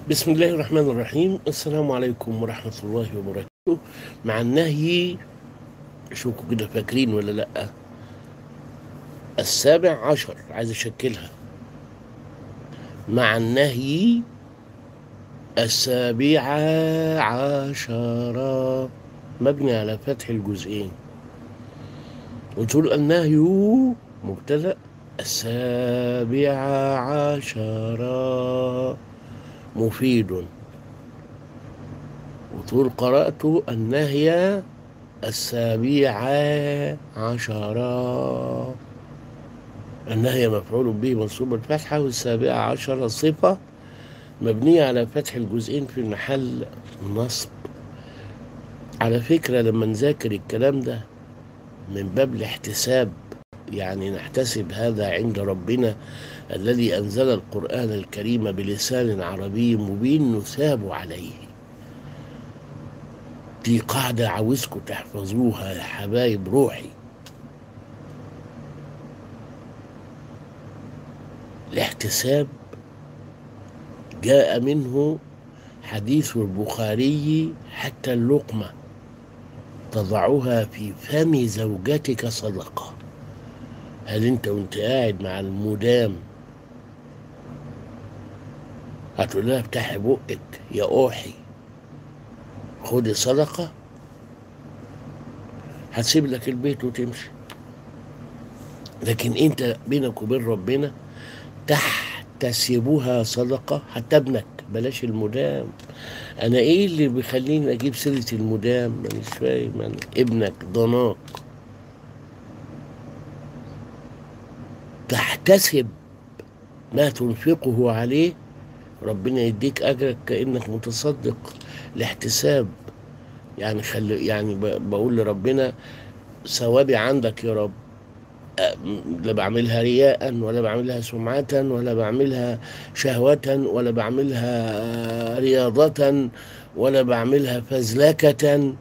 بسم الله الرحمن الرحيم السلام عليكم ورحمة الله وبركاته مع النهي شوفوا كده فاكرين ولا لأ السابع عشر عايز أشكلها مع النهي السابع عشر مبني على فتح الجزئين وتقول النهي مبتدأ السابع عشر مفيد وتقول قرأت النهي السابع عشر النهي مفعول به منصوب الفتحة والسابع عشر صفة مبنية على فتح الجزئين في محل نصب على فكرة لما نذاكر الكلام ده من باب الاحتساب يعني نحتسب هذا عند ربنا الذي أنزل القرآن الكريم بلسان عربي مبين نثاب عليه دي قاعدة عاوزكم تحفظوها يا حبايب روحي الاحتساب جاء منه حديث البخاري حتى اللقمة تضعها في فم زوجتك صدقة هل انت وانت قاعد مع المدام هتقول لها افتحي بقك يا اوحي خدي صدقة هتسيب لك البيت وتمشي لكن انت بينك وبين ربنا تحتسبها صدقة حتى ابنك بلاش المدام انا ايه اللي بيخليني اجيب سيرة المدام انا مش فاهم أنا ابنك ضناك تحتسب ما تنفقه عليه ربنا يديك اجرك كانك متصدق الاحتساب يعني خلي يعني بقول لربنا ثوابي عندك يا رب لا بعملها رياء ولا بعملها سمعة ولا بعملها شهوة ولا بعملها رياضة ولا بعملها فزلكة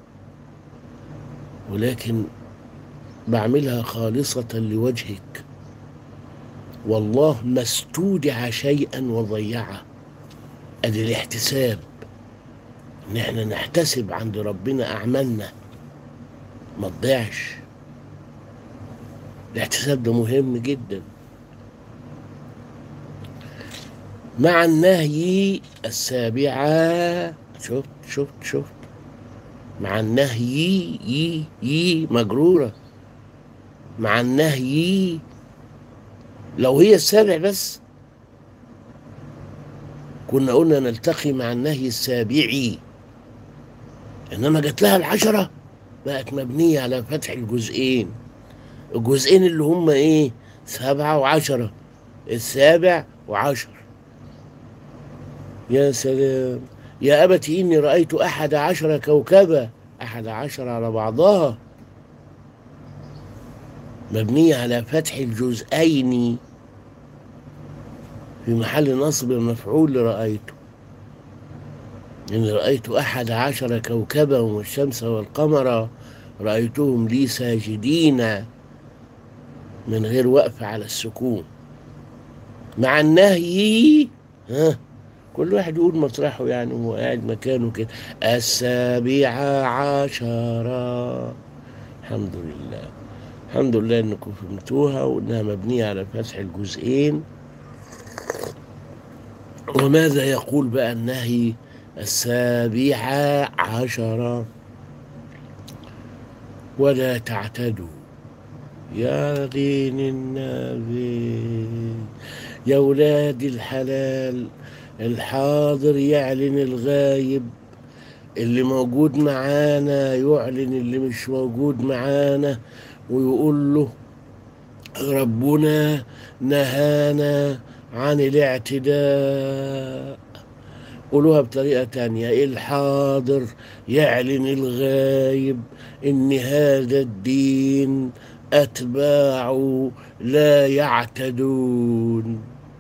ولكن بعملها خالصة لوجهك والله ما استودع شيئا وضيعه ادي الاحتساب ان احنا نحتسب عند ربنا اعمالنا ما تضيعش الاحتساب ده مهم جدا مع النهي السابعة شفت شفت شفت مع النهي يي يي مجرورة مع النهي لو هي السابع بس كنا قلنا نلتقي مع النهي السابعي انما جت لها العشرة بقت مبنية على فتح الجزئين الجزئين اللي هم ايه سبعة وعشرة السابع وعشر يا سلام يا أبت إني رأيت أحد عشر كوكبا أحد عشر على بعضها مبنية على فتح الجزئين في محل نصب المفعول لرأيته إن رأيت أحد عشر كوكبا والشمس والقمر رأيتهم لي ساجدين من غير وقف على السكون مع النهي ها كل واحد يقول مطرحه يعني وهو قاعد مكانه كده السابعة عشرة الحمد لله الحمد لله انكم فهمتوها وانها مبنية على فتح الجزئين وماذا يقول بقى النهي السابعة عشرة ولا تعتدوا يا دين النبي يا ولاد الحلال الحاضر يعلن الغايب اللي موجود معانا يعلن اللي مش موجود معانا ويقول له ربنا نهانا عن الاعتداء قولوها بطريقة تانية الحاضر يعلن الغايب إن هذا الدين أتباعه لا يعتدون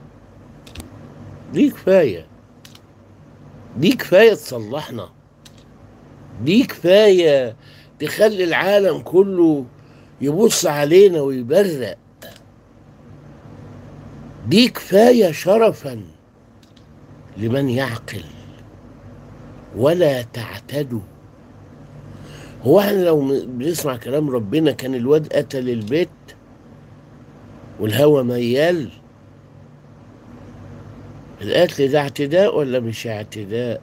دي كفاية دي كفاية تصلحنا دي كفاية تخلي العالم كله يبص علينا ويبرق دي كفاية شرفا لمن يعقل ولا تعتدوا هو احنا لو م- بنسمع كلام ربنا كان الواد قتل البيت والهوى ميال القتل ده اعتداء ولا مش اعتداء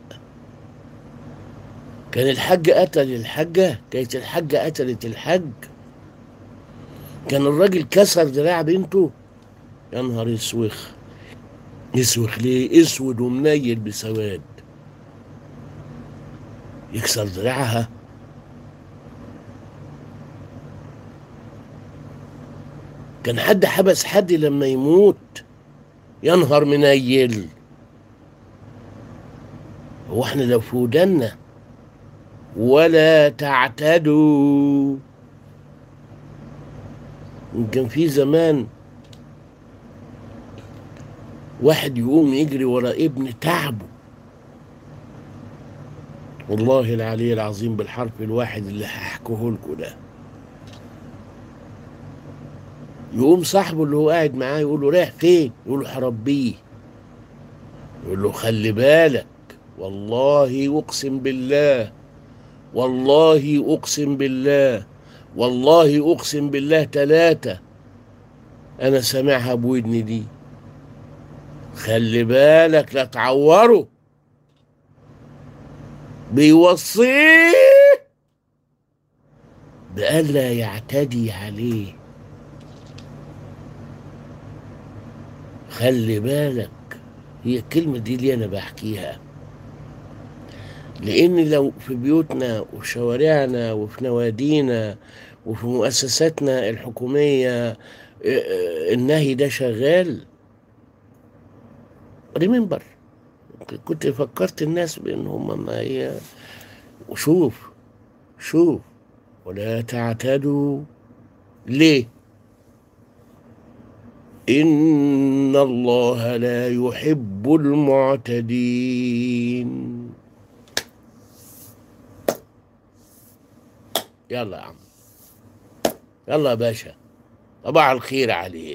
كان الحج قتل الحجة كانت الحجة قتلت الحج كان الراجل كسر دراع بنته يا نهار اسوخ يسوخ ليه اسود ومنيل بسواد يكسر دراعها كان حد حبس حد لما يموت ينهر منيل هو احنا لو في ودنا ولا تعتدوا كان في زمان واحد يقوم يجري ورا ابن تعبه والله العلي العظيم بالحرف الواحد اللي هحكيه لكم ده يقوم صاحبه اللي هو قاعد معاه يقول له رايح فين؟ يقول له هربيه يقول له خلي بالك والله اقسم بالله والله اقسم بالله والله اقسم بالله ثلاثة انا سامعها بودني دي خلي بالك لا تعوره بيوصيه بألا يعتدي عليه خلي بالك هي الكلمة دي اللي أنا بحكيها لأن لو في بيوتنا وفي شوارعنا وفي نوادينا وفي مؤسساتنا الحكومية آه، آه، النهي ده شغال ريمبر كنت فكرت الناس بأن هم ما هي وشوف شوف ولا تعتدوا ليه إن الله لا يحب المعتدين يلا يا عم يلا يا باشا طبع الخير عليه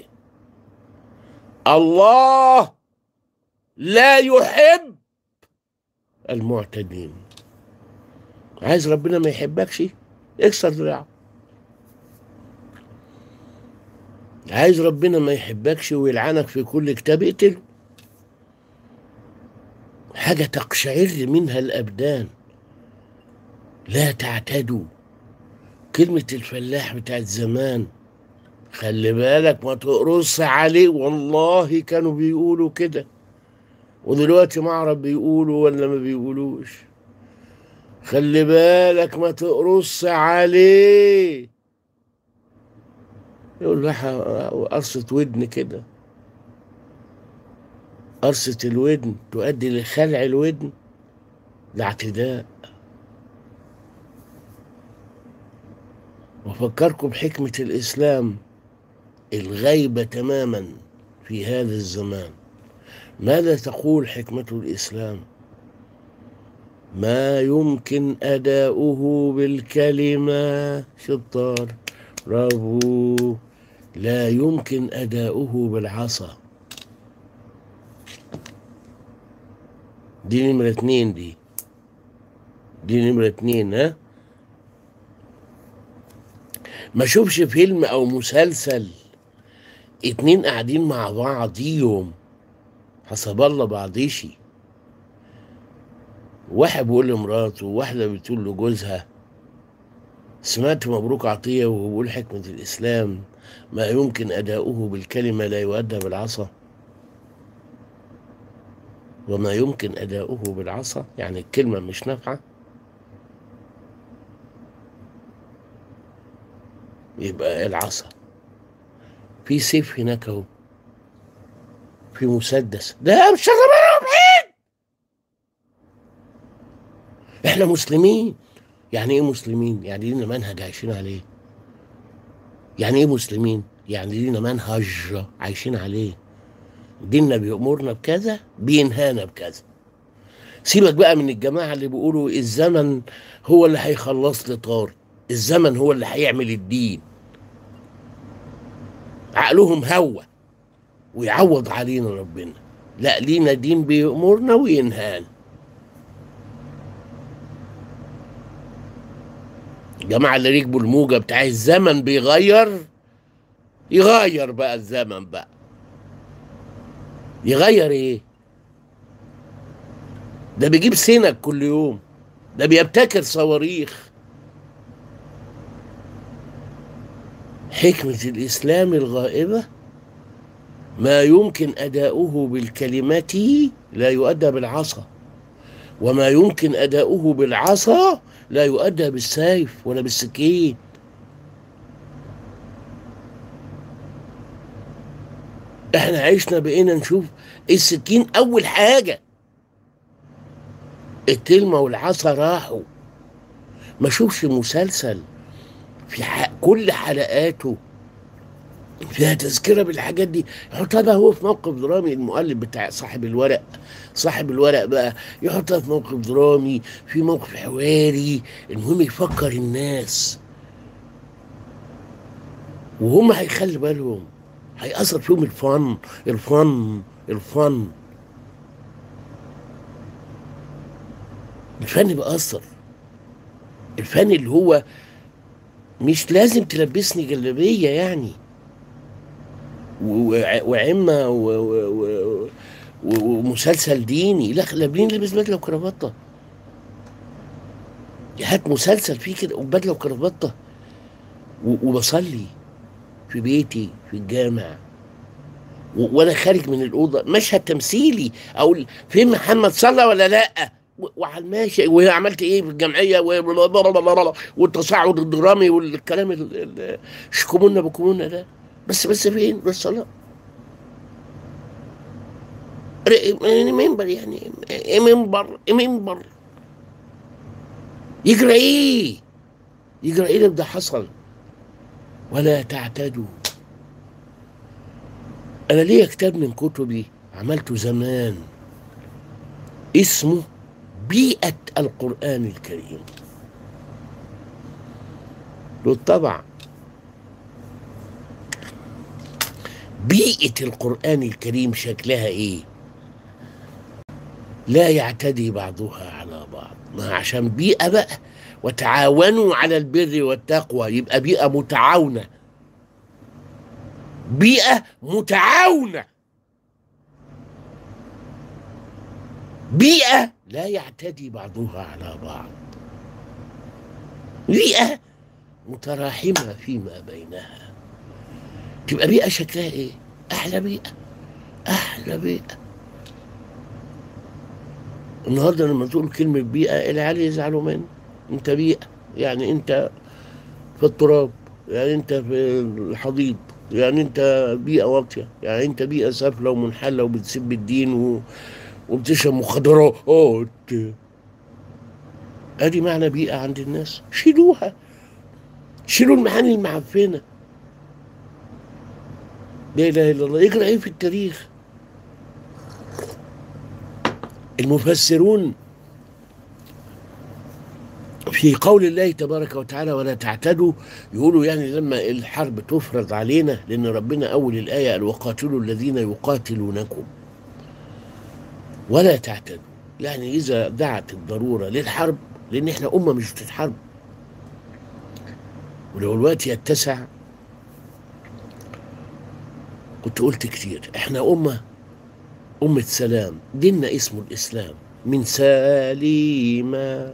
الله لا يحب المعتدين عايز ربنا ما يحبكش اكسر دراعه عايز ربنا ما يحبكش ويلعنك في كل كتاب اقتله حاجة تقشعر منها الأبدان لا تعتدوا كلمة الفلاح بتاعت زمان خلي بالك ما تقرص عليه والله كانوا بيقولوا كده ودلوقتي معرب بيقولوا ولا ما بيقولوش خلي بالك ما تقرص عليه يقول له ح- قرصة ودن كده قرصة الودن تؤدي لخلع الودن ده اعتداء وفكركم بحكمة الإسلام الغيبة تماما في هذا الزمان ماذا تقول حكمة الإسلام ما يمكن أداؤه بالكلمة شطار برافو لا يمكن أداؤه بالعصا دي نمرة اتنين دي دي نمرة اتنين ها ما اشوفش فيلم او مسلسل اتنين قاعدين مع بعضيهم حسب الله بعضيشي واحد بيقول لمراته وواحدة بتقول لجوزها سمعت مبروك عطية وهو بيقول حكمة الإسلام ما يمكن أداؤه بالكلمة لا يؤدى بالعصا وما يمكن أداؤه بالعصا يعني الكلمة مش نافعة يبقى العصا في سيف هناك اهو في مسدس ده مش شغال بعيد احنا مسلمين يعني ايه مسلمين يعني لينا منهج عايشين عليه يعني ايه مسلمين يعني لينا منهج عايشين عليه ديننا بيأمرنا بكذا بينهانا بكذا سيبك بقى من الجماعة اللي بيقولوا الزمن هو اللي هيخلص لي طارق الزمن هو اللي هيعمل الدين عقلهم هوى ويعوض علينا ربنا لا لينا دين بيأمرنا وينهانا الجماعة اللي ركبوا الموجة بتاع الزمن بيغير يغير بقى الزمن بقى يغير ايه ده بيجيب سنك كل يوم ده بيبتكر صواريخ حكمة الإسلام الغائبة ما يمكن أداؤه بالكلمة لا يؤدى بالعصا وما يمكن أداؤه بالعصا لا يؤدى بالسيف ولا بالسكين احنا عشنا بقينا نشوف السكين اول حاجه الكلمه والعصا راحوا ما شوفش مسلسل في ح... كل حلقاته فيها تذكره بالحاجات دي يحطها بقى هو في موقف درامي المؤلف بتاع صاحب الورق صاحب الورق بقى يحطها في موقف درامي في موقف حواري المهم يفكر الناس وهم هيخلي بالهم هيأثر فيهم الفن الفن الفن الفن بيأثر الفن اللي هو مش لازم تلبسني جلابية يعني و- وع- وعمة و- و- و- و- ومسلسل ديني لا خليني لابس بدلة وكرافتة هات مسلسل فيه كده وبدلة وكرافتة و- وبصلي في بيتي في الجامع و- وانا خارج من الاوضه مشهد تمثيلي اقول فين محمد صلى ولا لا و- وعلى الماشي وعملت ايه في الجمعيه و- والتصاعد الدرامي والكلام ال- ال- شكمونا بكمونا ده بس بس فين بالصلاه ر- منبر يعني إيه منبر إيه منبر يجرى ايه يجرى ايه لو ده حصل ولا تعتدوا انا ليا كتاب من كتبي عملته زمان اسمه بيئة القرآن الكريم بالطبع بيئة القرآن الكريم شكلها ايه لا يعتدي بعضها على بعض ما عشان بيئة بقى وتعاونوا على البر والتقوى يبقى بيئة متعاونة بيئة متعاونة بيئة لا يعتدي بعضها على بعض بيئة متراحمة فيما بينها تبقى بيئة شكلها ايه احلى بيئة احلى بيئة النهارده لما تقول كلمة بيئة العيال يزعلوا مني انت بيئة يعني انت في التراب يعني انت في الحضيض يعني انت بيئة واطية يعني انت بيئة سافلة ومنحلة وبتسب الدين و... وبتشرب مخدرات ادي معنى بيئة عند الناس شيلوها شيلوا المعاني المعفنة لا اله الا الله يقرا ايه في التاريخ المفسرون في قول الله تبارك وتعالى ولا تعتدوا يقولوا يعني لما الحرب تفرض علينا لان ربنا اول الايه قال وقاتلوا الذين يقاتلونكم ولا تعتدوا يعني اذا دعت الضروره للحرب لان احنا امه مش بتتحرب ولو الوقت يتسع كنت قلت كتير احنا امه امه سلام ديننا اسمه الاسلام من سليمه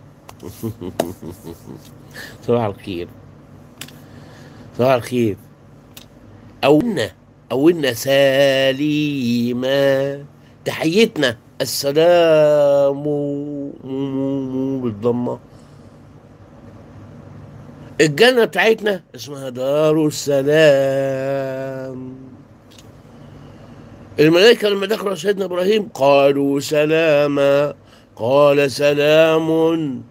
صباح الخير صباح الخير أولنا أولنا سليمة تحيتنا السلام بالضمة الجنة بتاعتنا اسمها دار السلام الملائكة لما دخلوا على سيدنا إبراهيم قالوا سلاما قال سلام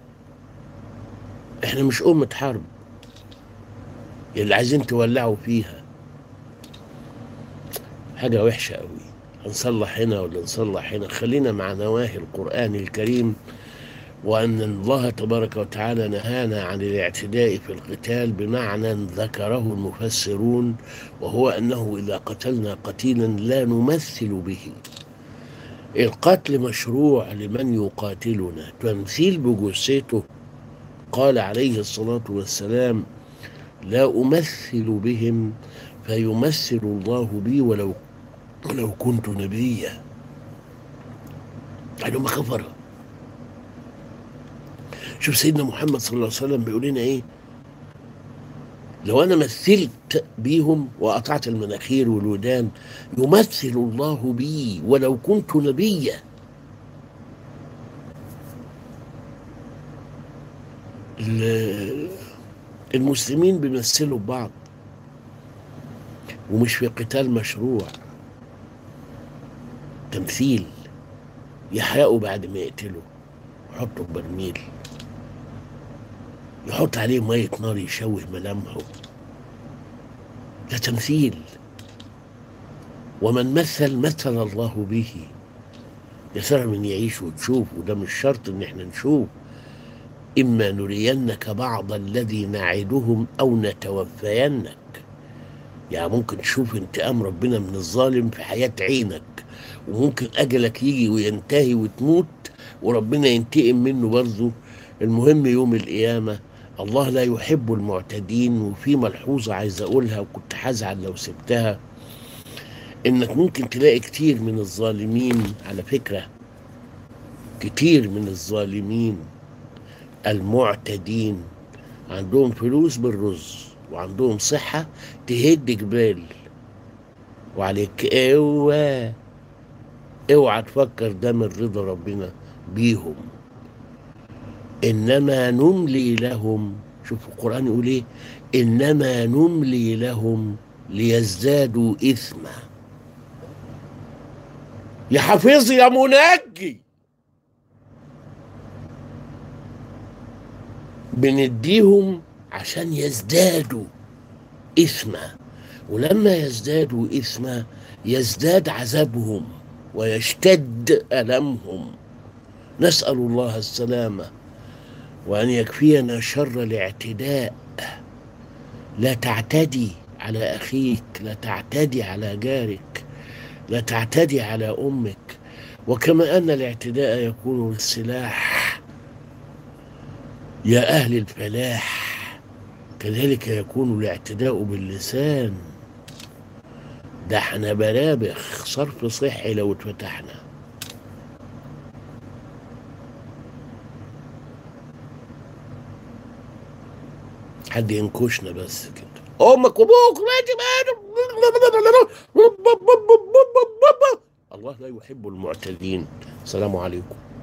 احنا مش أمة حرب اللي عايزين تولعوا فيها حاجة وحشة قوي هنصلح هنا ولا نصلح هنا خلينا مع نواهي القرآن الكريم وأن الله تبارك وتعالى نهانا عن الاعتداء في القتال بمعنى ذكره المفسرون وهو أنه إذا قتلنا قتيلا لا نمثل به القتل مشروع لمن يقاتلنا تمثيل بجثته قال عليه الصلاة والسلام لا أمثل بهم فيمثل الله بي ولو ولو كنت نبيا يعني هم كفرة شوف سيدنا محمد صلى الله عليه وسلم بيقول لنا ايه لو انا مثلت بيهم وقطعت المناخير والودان يمثل الله بي ولو كنت نبيا ال- المسلمين بيمثلوا ببعض ومش في قتال مشروع تمثيل يحرقوا بعد ما يقتلوا يحطوا في برميل يحط عليه مية نار يشوه ملامحه ده تمثيل ومن مثل مثل الله به يا ترى من يعيش وتشوف وده مش شرط ان احنا نشوف اما نرينك بعض الذي نعدهم او نتوفينك يعني ممكن تشوف انتقام ربنا من الظالم في حياة عينك وممكن أجلك يجي وينتهي وتموت وربنا ينتقم منه برضه المهم يوم القيامة الله لا يحب المعتدين وفي ملحوظة عايز أقولها وكنت هزعل لو سبتها إنك ممكن تلاقي كتير من الظالمين على فكرة كتير من الظالمين المعتدين عندهم فلوس بالرز وعندهم صحة تهد جبال وعليك اوعى اوعى تفكر ده من رضا ربنا بيهم انما نملي لهم شوف القرآن يقول ايه انما نملي لهم ليزدادوا اثما يا حفيظ يا منجي بنديهم عشان يزدادوا إثما ولما يزدادوا إثما يزداد عذابهم ويشتد ألمهم نسأل الله السلامة وأن يكفينا شر الاعتداء لا تعتدي على أخيك لا تعتدي على جارك لا تعتدي على أمك وكما أن الاعتداء يكون بالسلاح يا أهل الفلاح كذلك يكون الاعتداء باللسان ده احنا برابخ صرف صحي لو اتفتحنا حد ينكشنا بس كده امك وابوك الله لا يحب المعتدين السلام عليكم